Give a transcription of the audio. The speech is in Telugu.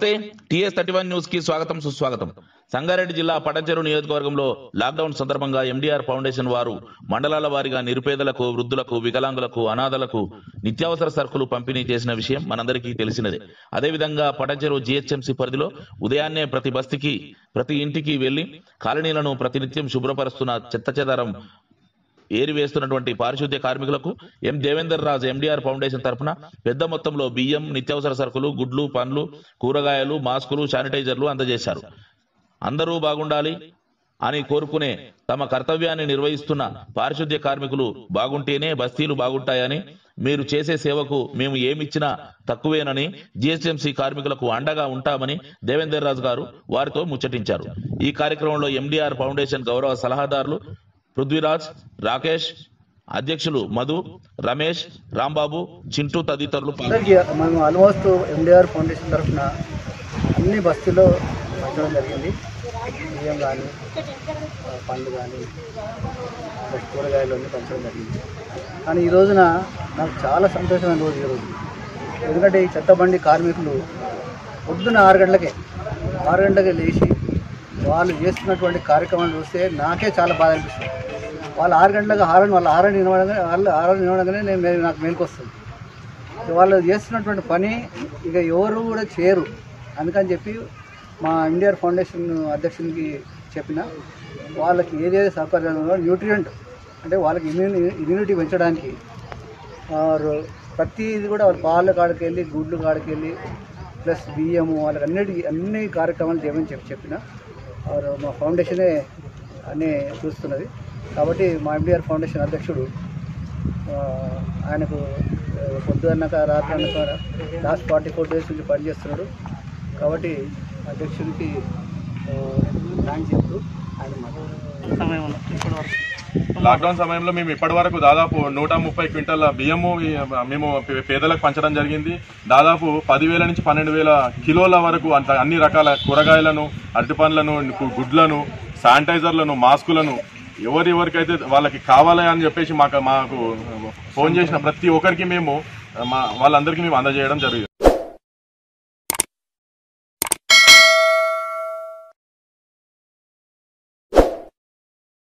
నమస్తే టీఎస్ థర్టీ వన్ న్యూస్ కి స్వాగతం సుస్వాగతం సంగారెడ్డి జిల్లా పటంచెరు నియోజకవర్గంలో లాక్డౌన్ సందర్భంగా ఎండిఆర్ ఫౌండేషన్ వారు మండలాల వారీగా నిరుపేదలకు వృద్ధులకు వికలాంగులకు అనాథలకు నిత్యావసర సరుకులు పంపిణీ చేసిన విషయం మనందరికీ తెలిసినదే అదేవిధంగా పటంచెరు జిహెచ్ఎంసీ పరిధిలో ఉదయాన్నే ప్రతి బస్తీకి ప్రతి ఇంటికి వెళ్లి కాలనీలను ప్రతినిత్యం శుభ్రపరుస్తున్న చెత్త చెదారం ఏరి వేస్తున్నటువంటి పారిశుద్ధ్య కార్మికులకు ఎం దేవేందర్ రాజు ఎండిఆర్ ఫౌండేషన్ తరఫున పెద్ద మొత్తంలో బియ్యం నిత్యావసర సరుకులు గుడ్లు పండ్లు కూరగాయలు మాస్కులు శానిటైజర్లు అందజేశారు అందరూ బాగుండాలి అని కోరుకునే తమ కర్తవ్యాన్ని నిర్వహిస్తున్న పారిశుద్ధ్య కార్మికులు బాగుంటేనే బస్తీలు బాగుంటాయని మీరు చేసే సేవకు మేము ఏమిచ్చినా తక్కువేనని జిహెచ్ఎంసీ కార్మికులకు అండగా ఉంటామని దేవేందర్ రాజు గారు వారితో ముచ్చటించారు ఈ కార్యక్రమంలో ఎండిఆర్ ఫౌండేషన్ గౌరవ సలహాదారులు పృథ్వీరాజ్ రాకేష్ అధ్యక్షులు మధు రమేష్ రాంబాబు చింటూ తదితరులు పాల్గొన్నారు. అందరికీ మేము ఆల్మోస్ట్ ఎండిఆర్ ఫౌండేషన్ తరఫున అన్ని బస్తీల్లో పంచడం జరిగింది బియ్యం కానీ పండ్లు కానీ ప్లస్ కూరగాయలు అన్నీ పంచడం జరిగింది కానీ ఈ రోజున నాకు చాలా సంతోషమైన రోజు ఈరోజు ఎందుకంటే ఈ చెత్తబండి కార్మికులు పొద్దున్న ఆరు గంటలకే ఆరు గంటలకే లేచి వాళ్ళు చేస్తున్నటువంటి కార్యక్రమాలు చూస్తే నాకే చాలా బాధ అనిపిస్తుంది వాళ్ళు ఆరు గంటలకు హారని వాళ్ళు ఆరని వినవడగానే వాళ్ళు ఆరని వినవడగానే నేను మే- నాకు మేలుకు వస్తుంది వాళ్ళు చేస్తున్నటువంటి పని ఇక ఎవరు కూడా చేయరు అందుకని చెప్పి మా ఇండియర్ ఫౌండేషన్ అధ్యక్షునికి చెప్పిన వాళ్ళకి ఏదైతే సౌకర్యాలు ఉన్నాయో న్యూట్రియంట్ అంటే వాళ్ళకి ఇమ్యూని ఇమ్యూనిటీ పెంచడానికి ఆరు ప్రతిది కూడా వాళ్ళ పాల కాడికి వెళ్ళి గుడ్లు కాడికి వెళ్ళి ప్లస్ బియ్యము వాళ్ళకి అన్నిటి అన్ని కార్యక్రమాలు చేయమని చెప్పి చెప్పిన ఆరు మా ఫౌండేషనే అన్నీ చూస్తున్నది కాబట్టి మా ఎండిఆర్ ఫౌండేషన్ అధ్యక్షుడు ఆ, ఆయనకు ఆ, పొద్దున్నక రాత్రి అనక లాస్ట్ ఫార్టీ ఫోర్ డేస్ నుంచి పనిచేస్తున్నాడు కాబట్టి అధ్యక్షుడికి థ్యాంక్స్ చెప్తూ ఆయన మాట్లాడారు సమయం ఇప్పటి వరకు లాక్డౌన్ సమయంలో మేము ఇప్పటి వరకు దాదాపు నూట ముప్పై క్వింటాల బియ్యము ఈ, మేము పే- పేదలకు పంచడం జరిగింది దాదాపు పదివేల నుంచి పన్నెండు వేల కిలోల వరకు అంత అన్ని రకాల కూరగాయలను అరటి పండ్లను గు- గుడ్లను శానిటైజర్లను మాస్కులను ఎవరెవరికైతే వాళ్ళకి కావాలి అని చెప్పేసి మాకు మాకు ఫోన్ చేసిన ప్రతి ఒక్కరికి మేము మా వాళ్ళందరికీ మేము అందజేయడం జరిగింది